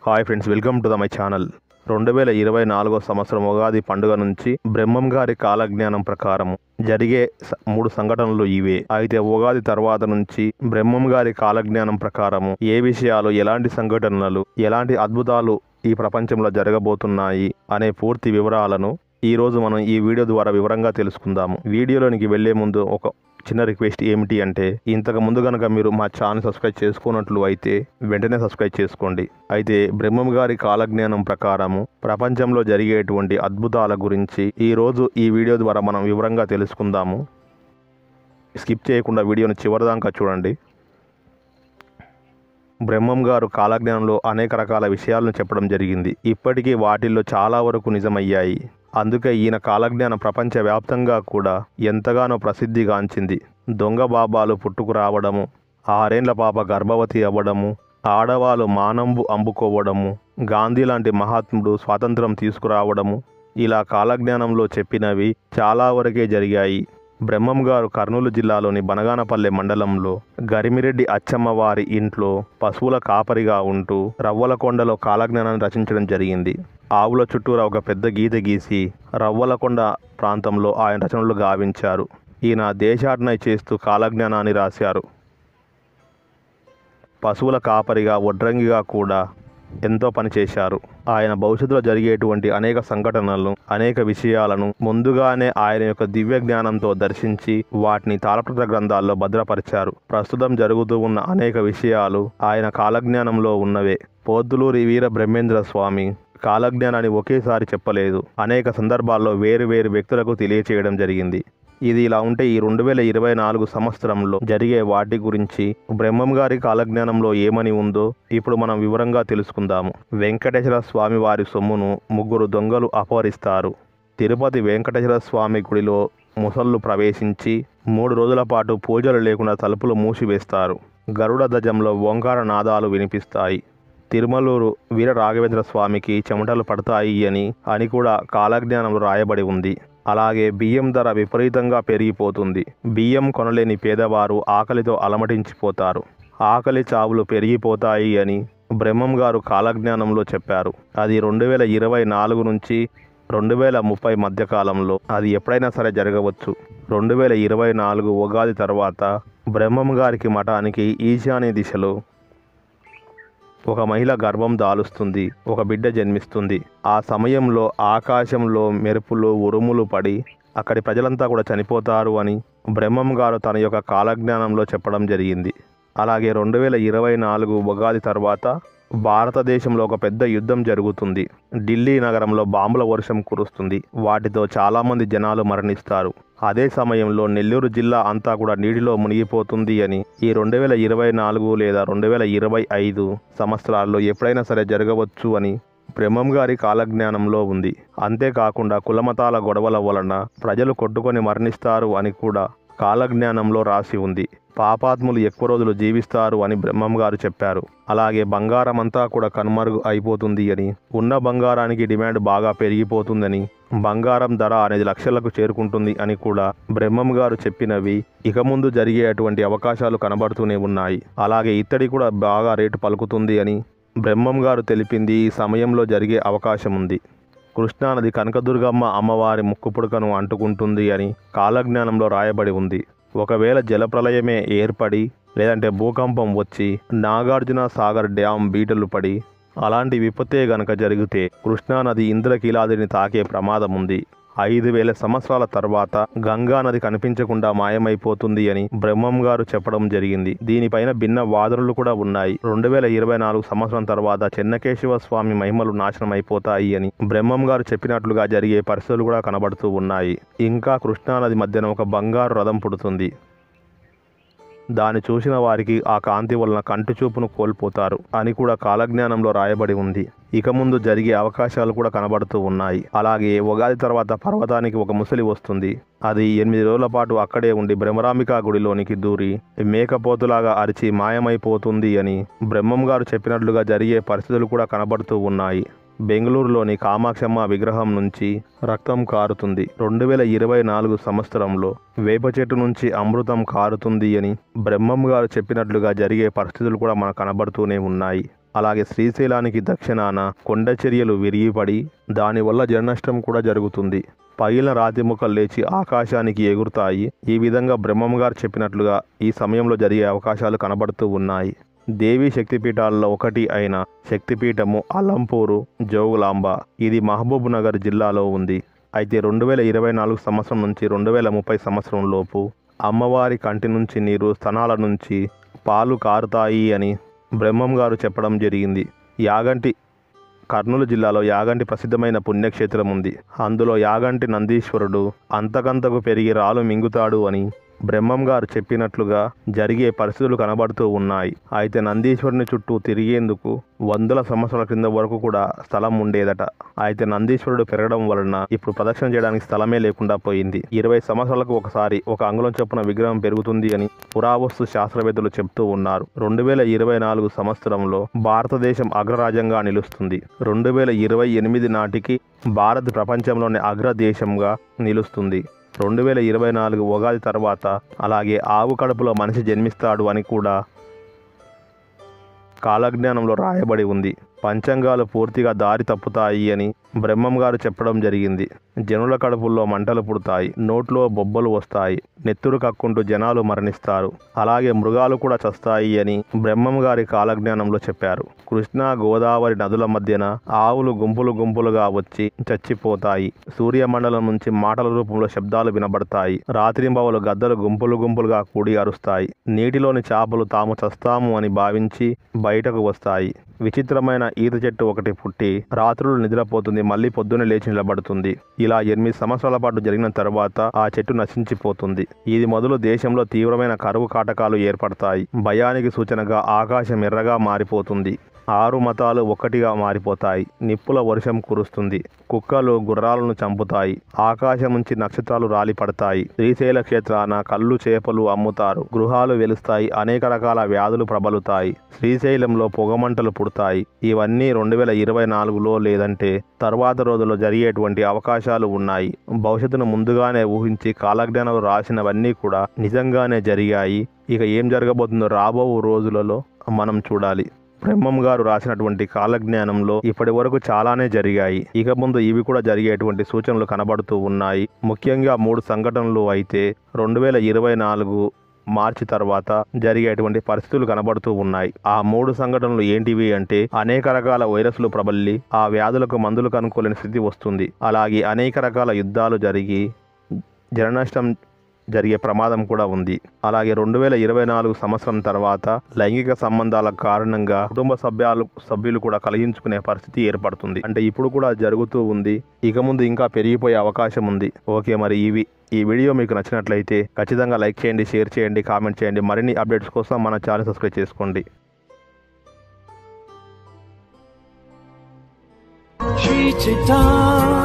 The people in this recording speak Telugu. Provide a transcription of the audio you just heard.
hi friends welcome to the my channel రెండు వేల ఇరవై నాలుగో సంవత్సరం ఉగాది పండుగ నుంచి బ్రహ్మం గారి కాలజ్ఞానం ప్రకారం జరిగే స- మూడు సంఘటనలు ఇవే అయితే ఉగాది తర్వాత నుంచి బ్రహ్మం గారి కాలజ్ఞానం ప్రకారము ఏ విషయాలు ఎలాంటి సంఘటనలు ఎలాంటి అద్భుతాలు ఈ ప్రపంచంలో జరగబోతున్నాయి అనే పూర్తి వివరాలను ఈ రోజు మనం ఈ వీడియో ద్వారా వివరంగా తెలుసుకుందాము వీడియోలోనికి వెళ్లే ముందు ఒక చిన్న రిక్వెస్ట్ ఏమిటి అంటే ఇంతకు ముందు కనుక మీరు మా ఛానల్ సబ్స్క్రైబ్ చేసుకున్నట్లు అయితే వెంటనే సబ్స్క్రైబ్ చేసుకోండి అయితే బ్రహ్మం గారి కాలజ్ఞానం ప్రకారము ప్రపంచంలో జరిగేటువంటి అద్భుతాల గురించి ఈ రోజు ఈ వీడియో ద్వారా మనం వివరంగా తెలుసుకుందాము స్కిప్ చేయకుండా వీడియోని చివరిదాకా చూడండి బ్రహ్మం గారు కాలజ్ఞానంలో అనేక రకాల విషయాలను చెప్పడం జరిగింది ఇప్పటికీ వాటిల్లో చాలా వరకు నిజమయ్యాయి అందుకే ఈయన కాలజ్ఞానం ప్రపంచవ్యాప్తంగా కూడా ఎంతగానో ప్రసిద్ధిగాంచింది దొంగ బాబాలు పుట్టుకు రావడము ఆరేండ్ల పాప గర్భవతి అవ్వడము ఆడవాళ్ళు మానంబు అంబుకోవడము గాంధీ లాంటి మహాత్ముడు స్వాతంత్రం తీసుకురావడము ఇలా కాలజ్ఞానంలో చెప్పినవి చాలా వరకే జరిగాయి బ్రహ్మం గారు కర్నూలు జిల్లాలోని బనగానపల్లె మండలంలో గరిమిరెడ్డి అచ్చమ్మ వారి ఇంట్లో పశువుల కాపరిగా ఉంటూ రవ్వలకొండలో కాలజ్ఞానాన్ని రచించడం జరిగింది ఆవుల చుట్టూరా ఒక పెద్ద గీత గీసి రవ్వలకొండ ప్రాంతంలో ఆయన రచనలు గావించారు ఈయన దేశాటన చేస్తూ కాలజ్ఞానాన్ని రాశారు పశువుల కాపరిగా వడ్రంగిగా కూడా ఎంతో పనిచేశారు ఆయన భవిష్యత్తులో జరిగేటువంటి అనేక సంఘటనలను అనేక విషయాలను ముందుగానే ఆయన యొక్క దివ్య జ్ఞానంతో దర్శించి వాటిని తాళపత్ర గ్రంథాల్లో భద్రపరిచారు ప్రస్తుతం జరుగుతూ ఉన్న అనేక విషయాలు ఆయన కాలజ్ఞానంలో ఉన్నవే పోద్దులూరి వీర బ్రహ్మేంద్ర స్వామి కాలజ్ఞానాన్ని ఒకేసారి చెప్పలేదు అనేక సందర్భాల్లో వేరు వేరు వ్యక్తులకు తెలియచేయడం జరిగింది ఇది ఇలా ఉంటే ఈ రెండు వేల ఇరవై నాలుగు సంవత్సరంలో జరిగే వాటి గురించి బ్రహ్మం గారి కాలజ్ఞానంలో ఏమని ఉందో ఇప్పుడు మనం వివరంగా తెలుసుకుందాము వెంకటేశ్వర స్వామి వారి సొమ్మును ముగ్గురు దొంగలు అపహరిస్తారు తిరుపతి వెంకటేశ్వర స్వామి గుడిలో ముసళ్ళు ప్రవేశించి మూడు రోజుల పాటు పూజలు లేకుండా తలుపులు మూసివేస్తారు గరుడ ధ్వజంలో ఓంకార నాదాలు వినిపిస్తాయి తిరుమలూరు వీర రాఘవేంద్ర స్వామికి చెమటలు పడతాయి అని అని కూడా కాలజ్ఞానంలో రాయబడి ఉంది అలాగే బియ్యం ధర విపరీతంగా పెరిగిపోతుంది బియ్యం కొనలేని పేదవారు ఆకలితో అలమటించిపోతారు ఆకలి చావులు పెరిగిపోతాయి అని బ్రహ్మం గారు కాలజ్ఞానంలో చెప్పారు అది రెండు వేల ఇరవై నాలుగు నుంచి రెండు వేల ముప్పై మధ్యకాలంలో అది ఎప్పుడైనా సరే జరగవచ్చు రెండు వేల ఇరవై నాలుగు ఉగాది తర్వాత బ్రహ్మం గారికి మఠానికి ఈశాన్య దిశలో ఒక మహిళ గర్భం దాలుస్తుంది ఒక బిడ్డ జన్మిస్తుంది ఆ సమయంలో ఆకాశంలో మెరుపులు ఉరుములు పడి అక్కడి ప్రజలంతా కూడా చనిపోతారు అని బ్రహ్మం గారు తన యొక్క కాలజ్ఞానంలో చెప్పడం జరిగింది అలాగే రెండు వేల ఇరవై నాలుగు ఉగాది తర్వాత భారతదేశంలో ఒక పెద్ద యుద్ధం జరుగుతుంది ఢిల్లీ నగరంలో బాంబుల వర్షం కురుస్తుంది వాటితో చాలామంది జనాలు మరణిస్తారు అదే సమయంలో నెల్లూరు జిల్లా అంతా కూడా నీటిలో మునిగిపోతుంది అని ఈ రెండు వేల ఇరవై నాలుగు లేదా రెండు వేల ఇరవై ఐదు సంవత్సరాల్లో ఎప్పుడైనా సరే జరగవచ్చు అని బ్రహ్మం గారి కాలజ్ఞానంలో ఉంది అంతేకాకుండా కులమతాల గొడవల వలన ప్రజలు కొట్టుకొని మరణిస్తారు అని కూడా కాలజ్ఞానంలో రాసి ఉంది పాపాత్ములు ఎక్కువ రోజులు జీవిస్తారు అని బ్రహ్మం గారు చెప్పారు అలాగే బంగారం అంతా కూడా కనుమరుగు అయిపోతుంది అని ఉన్న బంగారానికి డిమాండ్ బాగా పెరిగిపోతుందని బంగారం ధర అనేది లక్షలకు చేరుకుంటుంది అని కూడా బ్రహ్మం గారు చెప్పినవి ఇక ముందు జరిగే అటువంటి అవకాశాలు కనబడుతూనే ఉన్నాయి అలాగే ఇత్తడి కూడా బాగా రేటు పలుకుతుంది అని బ్రహ్మం గారు తెలిపింది ఈ సమయంలో జరిగే అవకాశం ఉంది కృష్ణానది కనకదుర్గమ్మ అమ్మవారి ముక్కుపుడకను అంటుకుంటుంది అని కాలజ్ఞానంలో రాయబడి ఉంది ఒకవేళ జలప్రలయమే ఏర్పడి లేదంటే భూకంపం వచ్చి నాగార్జున సాగర్ డ్యాం బీటలు పడి అలాంటి విపత్తే గనక జరిగితే కృష్ణానది ఇంద్రకీలాదిని తాకే ప్రమాదం ఉంది ఐదు వేల సంవత్సరాల తర్వాత గంగా నది కనిపించకుండా మాయమైపోతుంది అని బ్రహ్మం గారు చెప్పడం జరిగింది దీనిపైన భిన్న వాదనలు కూడా ఉన్నాయి రెండు వేల ఇరవై నాలుగు సంవత్సరం తర్వాత చెన్నకేశవ స్వామి మహిమలు నాశనం అయిపోతాయి అని బ్రహ్మం గారు చెప్పినట్లుగా జరిగే పరిస్థితులు కూడా కనబడుతూ ఉన్నాయి ఇంకా కృష్ణానది మధ్యన ఒక బంగారు రథం పుడుతుంది దాన్ని చూసిన వారికి ఆ కాంతి వలన కంటి చూపును కోల్పోతారు అని కూడా కాలజ్ఞానంలో రాయబడి ఉంది ఇక ముందు జరిగే అవకాశాలు కూడా కనబడుతూ ఉన్నాయి అలాగే ఉగాది తర్వాత పర్వతానికి ఒక ముసలి వస్తుంది అది ఎనిమిది రోజుల పాటు అక్కడే ఉండి బ్రహ్మరాంబికా గుడిలోనికి దూరి మేకపోతులాగా అరిచి మాయమైపోతుంది అని బ్రహ్మం గారు చెప్పినట్లుగా జరిగే పరిస్థితులు కూడా కనబడుతూ ఉన్నాయి బెంగళూరులోని కామాక్షమ్మ విగ్రహం నుంచి రక్తం కారుతుంది రెండు వేల ఇరవై నాలుగు సంవత్సరంలో వేప చెట్టు నుంచి అమృతం కారుతుంది అని బ్రహ్మం గారు చెప్పినట్లుగా జరిగే పరిస్థితులు కూడా మనకు కనబడుతూనే ఉన్నాయి అలాగే శ్రీశైలానికి దక్షిణాన కొండ చర్యలు విరిగిపడి దానివల్ల జననష్టం కూడా జరుగుతుంది పగిలిన రాతి ముక్కలు లేచి ఆకాశానికి ఎగురుతాయి ఈ విధంగా బ్రహ్మం గారు చెప్పినట్లుగా ఈ సమయంలో జరిగే అవకాశాలు కనబడుతూ ఉన్నాయి దేవీ శక్తిపీఠాల్లో ఒకటి అయిన శక్తిపీఠము అలంపూరు జోగులాంబ ఇది మహబూబ్ నగర్ జిల్లాలో ఉంది అయితే రెండు వేల ఇరవై నాలుగు సంవత్సరం నుంచి రెండు వేల ముప్పై సంవత్సరం లోపు అమ్మవారి కంటి నుంచి నీరు స్తనాల నుంచి పాలు కారుతాయి అని బ్రహ్మం గారు చెప్పడం జరిగింది యాగంటి కర్నూలు జిల్లాలో యాగంటి ప్రసిద్ధమైన పుణ్యక్షేత్రం ఉంది అందులో యాగంటి నందీశ్వరుడు అంతకంతకు పెరిగి రాలు మింగుతాడు అని బ్రహ్మం గారు చెప్పినట్లుగా జరిగే పరిస్థితులు కనబడుతూ ఉన్నాయి అయితే నందీశ్వరుని చుట్టూ తిరిగేందుకు వందల సంవత్సరాల క్రింద వరకు కూడా స్థలం ఉండేదట అయితే నందీశ్వరుడు పెరగడం వలన ఇప్పుడు ప్రదక్షిణ చేయడానికి స్థలమే లేకుండా పోయింది ఇరవై సంవత్సరాలకు ఒకసారి ఒక అంగుళం చొప్పున విగ్రహం పెరుగుతుంది అని పురావస్తు శాస్త్రవేత్తలు చెప్తూ ఉన్నారు రెండు వేల ఇరవై నాలుగు సంవత్సరంలో భారతదేశం అగ్రరాజ్యంగా నిలుస్తుంది రెండు వేల ఇరవై ఎనిమిది నాటికి భారత్ ప్రపంచంలోని అగ్రదేశంగా నిలుస్తుంది రెండు వేల ఇరవై నాలుగు ఉగాది తర్వాత అలాగే ఆవు కడుపులో మనిషి జన్మిస్తాడు అని కూడా కాలజ్ఞానంలో రాయబడి ఉంది పంచంగాలు పూర్తిగా దారి తప్పుతాయి అని బ్రహ్మం గారు చెప్పడం జరిగింది జనుల కడుపుల్లో మంటలు పుడతాయి నోట్లో బొబ్బలు వస్తాయి నెత్తురు కక్కుంటూ జనాలు మరణిస్తారు అలాగే మృగాలు కూడా చస్తాయి అని బ్రహ్మం గారి కాలజ్ఞానంలో చెప్పారు కృష్ణా గోదావరి నదుల మధ్యన ఆవులు గుంపులు గుంపులుగా వచ్చి చచ్చిపోతాయి సూర్యమండలం నుంచి మాటల రూపంలో శబ్దాలు వినబడతాయి రాత్రింబవలు గద్దలు గుంపులు గుంపులుగా కూడి అరుస్తాయి నీటిలోని చేపలు తాము చస్తాము అని భావించి బయటకు వస్తాయి విచిత్రమైన ఈత చెట్టు ఒకటి పుట్టి రాత్రులు నిద్రపోతుంది మళ్ళీ పొద్దున్నే లేచి నిలబడుతుంది ఇలా ఎనిమిది సంవత్సరాల పాటు జరిగిన తర్వాత ఆ చెట్టు నశించిపోతుంది ఇది మొదలు దేశంలో తీవ్రమైన కరువు కాటకాలు ఏర్పడతాయి భయానికి సూచనగా ఆకాశం ఎర్రగా మారిపోతుంది ఆరు మతాలు ఒక్కటిగా మారిపోతాయి నిప్పుల వర్షం కురుస్తుంది కుక్కలు గుర్రాలను చంపుతాయి ఆకాశం నుంచి నక్షత్రాలు రాలి పడతాయి శ్రీశైల క్షేత్రాన కళ్ళు చేపలు అమ్ముతారు గృహాలు వెలుస్తాయి అనేక రకాల వ్యాధులు ప్రబలుతాయి శ్రీశైలంలో పొగమంటలు పుడతాయి ఇవన్నీ రెండు వేల ఇరవై నాలుగులో లేదంటే తర్వాత రోజుల్లో జరిగేటువంటి అవకాశాలు ఉన్నాయి భవిష్యత్తును ముందుగానే ఊహించి కాలజ్ఞానం రాసినవన్నీ కూడా నిజంగానే జరిగాయి ఇక ఏం జరగబోతుందో రాబో రోజులలో మనం చూడాలి బ్రహ్మం గారు రాసినటువంటి కాలజ్ఞానంలో ఇప్పటి వరకు చాలానే జరిగాయి ఇక ముందు ఇవి కూడా జరిగేటువంటి సూచనలు కనబడుతూ ఉన్నాయి ముఖ్యంగా మూడు సంఘటనలు అయితే రెండు వేల ఇరవై నాలుగు మార్చి తర్వాత జరిగేటువంటి పరిస్థితులు కనబడుతూ ఉన్నాయి ఆ మూడు సంఘటనలు ఏంటివి అంటే అనేక రకాల వైరస్లు ప్రబల్లి ఆ వ్యాధులకు మందులు కనుక్కోలేని స్థితి వస్తుంది అలాగే అనేక రకాల యుద్ధాలు జరిగి జననష్టం జరిగే ప్రమాదం కూడా ఉంది అలాగే రెండు వేల ఇరవై నాలుగు సంవత్సరం తర్వాత లైంగిక సంబంధాల కారణంగా కుటుంబ సభ్యాలు సభ్యులు కూడా కలిగించుకునే పరిస్థితి ఏర్పడుతుంది అంటే ఇప్పుడు కూడా జరుగుతూ ఉంది ఇక ముందు ఇంకా పెరిగిపోయే అవకాశం ఉంది ఓకే మరి ఇవి ఈ వీడియో మీకు నచ్చినట్లయితే ఖచ్చితంగా లైక్ చేయండి షేర్ చేయండి కామెంట్ చేయండి మరిన్ని అప్డేట్స్ కోసం మన ఛానల్ సబ్స్క్రైబ్ చేసుకోండి Shri Chaitanya